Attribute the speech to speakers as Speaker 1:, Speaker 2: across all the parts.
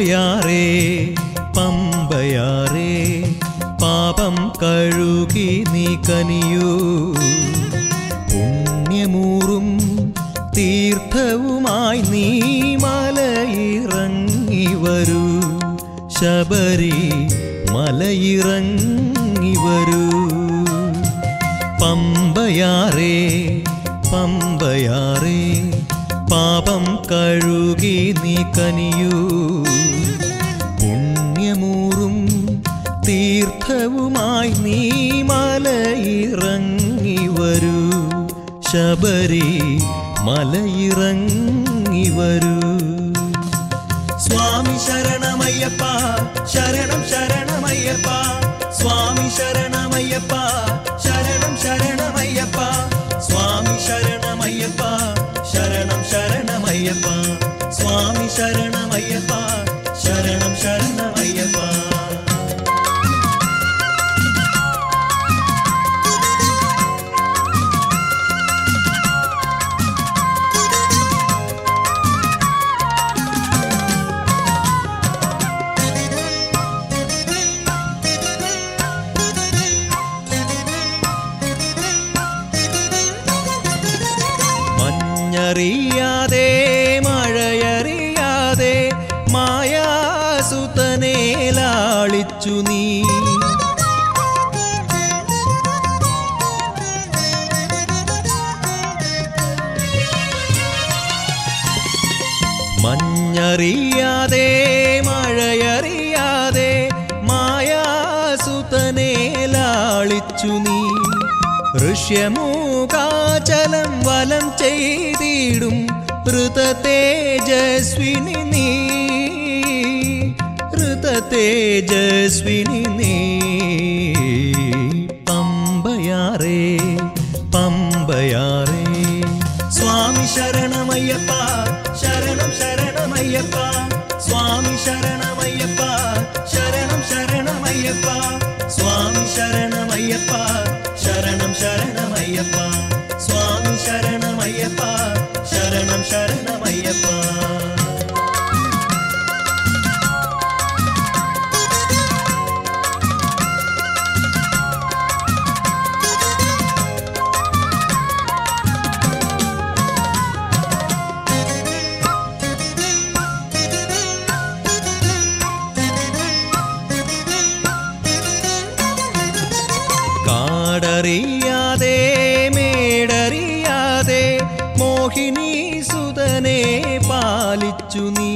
Speaker 1: പമ്പയാറേ പമ്പയാറേ പാപം കഴുകി നീ കനിയൂ പുണ്യമൂറും തീർത്ഥവുമായി നീ മലയിറങ്ങി വരൂ ശബരി മലയിറങ്ങി വരൂ പമ്പയാറേ പമ്പയാറേ പാപം കഴുകി നീ കനിയൂ പുണ്യമൂറും തീർത്ഥവുമായി നീ മലയിറങ്ങി വരൂ ശബരി മലയിറങ്ങി വരൂ സ്വാമി ശരണമയ്യപ്പ ശരണം ശരണമയ്യപ്പ സ്വാമി ശരണമയ്യപ്പ ശരണം ശരണമയ്യപ്പ സ്വാമി ശരണമയ്യപ്പ ശരണം ശരണമയ്യപ്പ സ്വാമി ശരണമയ്യപ്പ ശരണം ശരണമയ്യപ്പ മഞ്ഞറിയാതെ മഴയറിയാതെ മായാസുതനെ ലാളിച്ചു നീ മഞ്ഞറിയാതെ മഴയറിയാതെ മായാസുതനെ ലാളിച്ചു നീ ഋഷ്യമൂകാചലം വലം ചെയ്തിടും ഋത തേജസ്വിനി നീ ഋത തേജസ്വിനി നീ പമ്പയാറേ പമ്പയാറേ സ്വാമി ശരണമയ്യപ്പ ശരണം ശരണമയ്യപ്പ സ്വാമി ശരണമയ്യപ്പ ശരണം ശരണമയ്യപ്പ സ്വാമി ശരണമയ്യപ്പ ശരണം ശരണമയ്യപ്പ സ്വാമി ശരണമയ്യപ്പ ശരണം ശരണമയ്യപ്പ കാടറിയാതെ മേടറിയാതെ മോഹിനി സുതനെ പാലിച്ചു നീ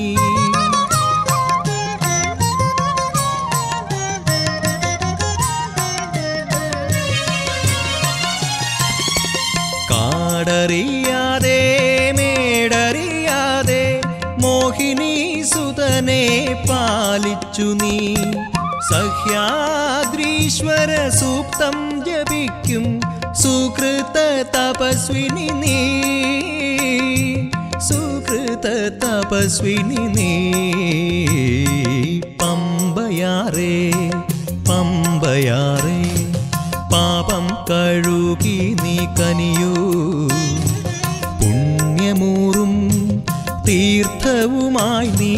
Speaker 1: കാടറിയാതെ മേടറിയാതെ മോഹിനി സുതനെ പാലിച്ചു നീ സഹ്യാദ്രീശ്വര സൂക്തം ജപിക്കും സുകൃത തപസ്വിനി നീ സുകൃത തപസ്വിനി നീ പമ്പയാറേ പമ്പയാറേ പാപം കഴുകി നീ കനിയൂ പുണ്യമൂറും തീർത്ഥവുമായി നീ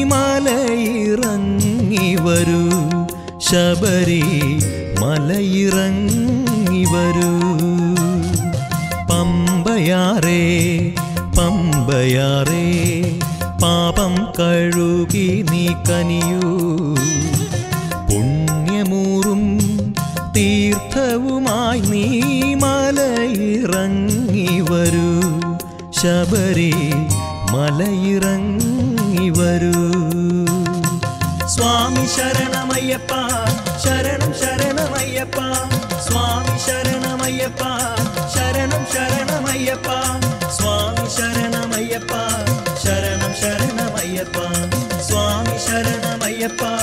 Speaker 1: മലയിറങ്ങി വരൂ ശബരി മലയിറങ്ങി വരൂ പമ്പയാറേ പമ്പയാറേ പാപം കഴുകി നീ കനിയൂ പുണ്യമൂറും തീർത്ഥവുമായി നീ മലയിറങ്ങി വരൂ ശബരി മലയിറങ്ങി വരൂ സ്വാമി ശരണമയ്യപ്പ ശരണം ശരണമയ്യപ്പ സ്വാമി ശരണമയ്യപ്പ ശരണം ശരണമയ്യപ്പ സ്വാമി ശരണമയ്യപ്പ ശരണം ശരണമയ്യപ്പ സ്വാമി ശരണമയ്യപ്പ